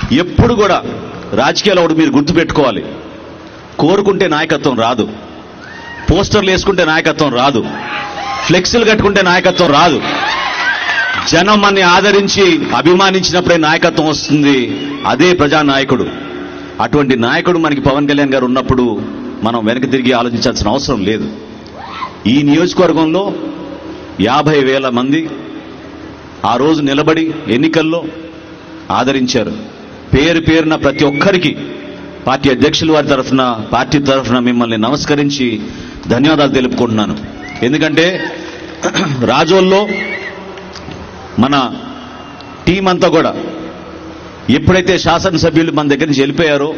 ఎప్పుడు కూడా రాజకీయాలు ఒకటి మీరు గుర్తుపెట్టుకోవాలి కోరుకుంటే నాయకత్వం రాదు పోస్టర్లు వేసుకుంటే నాయకత్వం రాదు ఫ్లెక్సీలు కట్టుకుంటే నాయకత్వం రాదు జనం మనని ఆదరించి అభిమానించినప్పుడే నాయకత్వం వస్తుంది అదే ప్రజానాయకుడు అటువంటి నాయకుడు మనకి పవన్ కళ్యాణ్ గారు ఉన్నప్పుడు మనం వెనక్కి తిరిగి ఆలోచించాల్సిన అవసరం లేదు ఈ నియోజకవర్గంలో యాభై వేల మంది ఆ రోజు నిలబడి ఎన్నికల్లో ఆదరించారు పేరు పేరున ప్రతి ఒక్కరికి పార్టీ అధ్యక్షుల వారి తరఫున పార్టీ తరఫున మిమ్మల్ని నమస్కరించి ధన్యవాదాలు తెలుపుకుంటున్నాను ఎందుకంటే రాజోల్లో మన టీం అంతా కూడా ఎప్పుడైతే శాసనసభ్యులు మన దగ్గర నుంచి వెళ్ళిపోయారో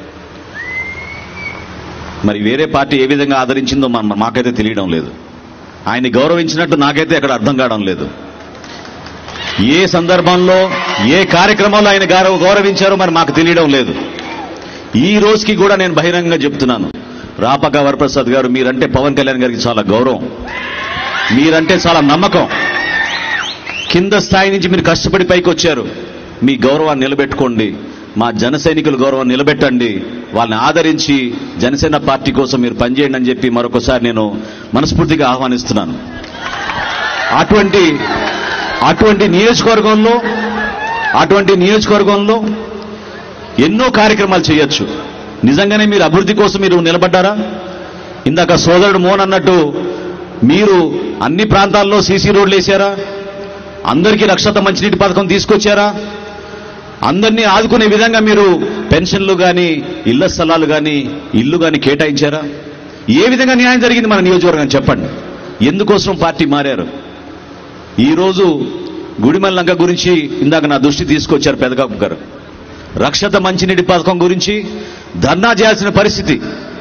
మరి వేరే పార్టీ ఏ విధంగా ఆదరించిందో మన మాకైతే తెలియడం లేదు ఆయన్ని గౌరవించినట్టు నాకైతే అక్కడ అర్థం కావడం లేదు ఏ సందర్భంలో ఏ కార్యక్రమంలో ఆయన గౌరవ గౌరవించారో మరి మాకు తెలియడం లేదు ఈ రోజుకి కూడా నేను బహిరంగంగా చెప్తున్నాను రాపక వరప్రసాద్ గారు మీరంటే పవన్ కళ్యాణ్ గారికి చాలా గౌరవం మీరంటే చాలా నమ్మకం కింద స్థాయి నుంచి మీరు కష్టపడి పైకి వచ్చారు మీ గౌరవాన్ని నిలబెట్టుకోండి మా జన సైనికుల గౌరవం నిలబెట్టండి వాళ్ళని ఆదరించి జనసేన పార్టీ కోసం మీరు పనిచేయండి అని చెప్పి మరొకసారి నేను మనస్ఫూర్తిగా ఆహ్వానిస్తున్నాను అటువంటి అటువంటి నియోజకవర్గంలో అటువంటి నియోజకవర్గంలో ఎన్నో కార్యక్రమాలు చేయొచ్చు నిజంగానే మీరు అభివృద్ధి కోసం మీరు నిలబడ్డారా ఇందాక సోదరుడు మోహన్ అన్నట్టు మీరు అన్ని ప్రాంతాల్లో సీసీ రోడ్లు వేశారా అందరికీ రక్షత మంచినీటి పథకం తీసుకొచ్చారా అందరినీ ఆదుకునే విధంగా మీరు పెన్షన్లు కానీ ఇళ్ల స్థలాలు కానీ ఇల్లు కానీ కేటాయించారా ఏ విధంగా న్యాయం జరిగింది మన నియోజకవర్గం చెప్పండి ఎందుకోసం పార్టీ మారారు ఈరోజు గుడిమల్ లంక గురించి ఇందాక నా దృష్టి తీసుకొచ్చారు పెదకాపు గారు రక్షత మంచినీటి పథకం గురించి ధర్నా చేయాల్సిన పరిస్థితి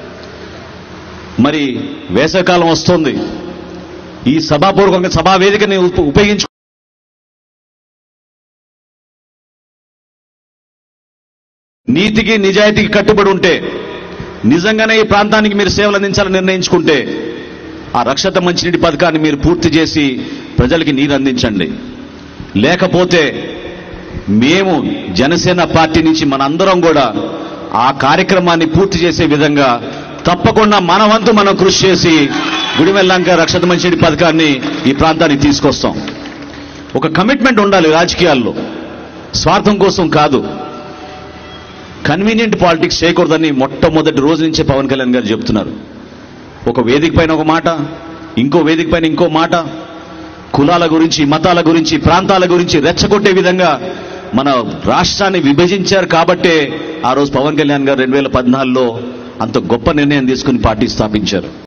మరి వేసవికాలం వస్తోంది ఈ సభాపూర్వకంగా సభా వేదికని ఉప- ఉపయోగించు నీతికి నిజాయితీకి కట్టుబడి ఉంటే నిజంగానే ఈ ప్రాంతానికి మీరు సేవలు అందించాలని నిర్ణయించుకుంటే ఆ రక్షత మంచినీటి పథకాన్ని మీరు పూర్తి చేసి ప్రజలకి నీరు అందించండి లేకపోతే మేము జనసేన పార్టీ నుంచి మనందరం కూడా ఆ కార్యక్రమాన్ని పూర్తి చేసే విధంగా తప్పకుండా మన వంతు మనం కృషి చేసి గుడిమెల్లంక రక్షత మంచినీటి పథకాన్ని ఈ ప్రాంతానికి తీసుకొస్తాం ఒక కమిట్మెంట్ ఉండాలి రాజకీయాల్లో స్వార్థం కోసం కాదు కన్వీనియంట్ పాలిటిక్స్ చేయకూడదని మొట్టమొదటి రోజు నుంచే పవన్ కళ్యాణ్ గారు చెప్తున్నారు ఒక వేదిక పైన ఒక మాట ఇంకో వేదిక పైన ఇంకో మాట కులాల గురించి మతాల గురించి ప్రాంతాల గురించి రెచ్చగొట్టే విధంగా మన రాష్ట్రాన్ని విభజించారు కాబట్టే ఆ రోజు పవన్ కళ్యాణ్ గారు రెండు వేల పద్నాలుగులో అంత గొప్ప నిర్ణయం తీసుకుని పార్టీ స్థాపించారు